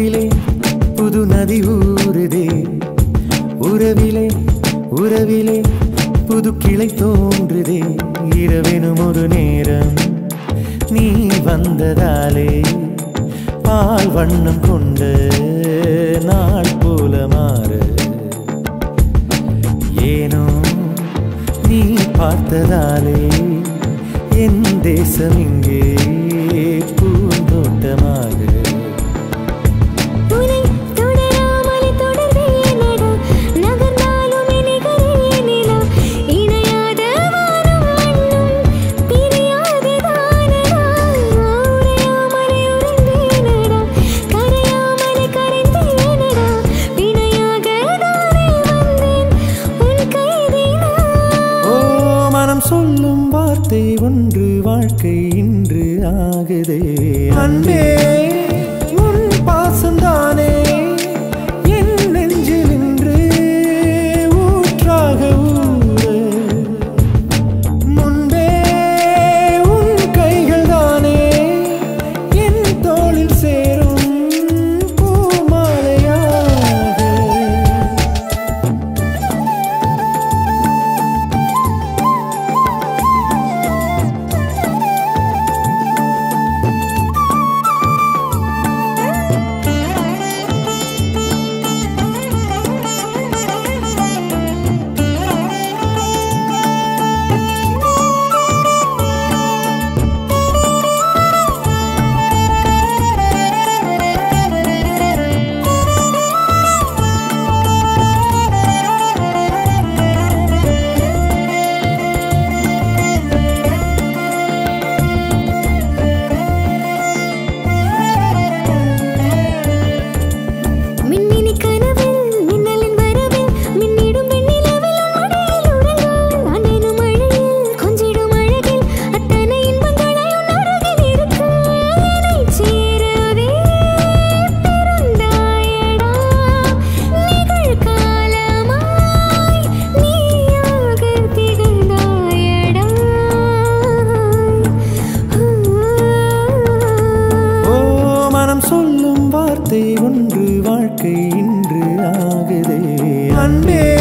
உயிரிலே புது நதி ஊறுதே உறவிலே உறவிலே புது கிளை தோன்றுதே இரவெனும் ஒரு நேரம் நீ வந்ததாலே பால் வண்ணம் கொண்ட நாள் போல மாற ஏனோ நீ பார்த்ததாலே என் தேசம் இங்கே பூந்தோட்டமாக உனை தொடராமலே தொடர்வேனடா நகர்ந்தாலும் நிகரேனிலா இணையாத வானம் மண்ணும் பிரியாததானடா உறையாமலே உறைந்தேனடா கரையாமலே கரைந்தேனடா வினையாக தானே வந்தேன் உன் கைதினா ஓ மனம் சொல்லும் வார்த்தை ஒன்று வாழ்க்கை இன்று ஆகுதே அன்பே உன் பாசந்தானே என் நெஞ்சில் இன்று ஊற்றாக ஊற முன்பே உன் கைகள் தானே என் தோளில் சேரும் பூமாலையாக மின்மினி கனவில் மின்னலின் வரவில் மின்னிடும் வெண்ணிலவில் உன் மடியில் உறங்கும் நான் எனும் மழையில் கொஞ்சிடும் அழகில் அத்தனை இன்பங்களை உன் அருகில் இருக்கு என்னைச் சேரவே பிறந்தாயடா நிகழ்காலமாய் நீயாக திகழ்ந்தாயடா ஓ மனம் சொல்லும் வார்த்தை ஒன்று வாழ்க்கை இன்று ஆகுதே அன்பே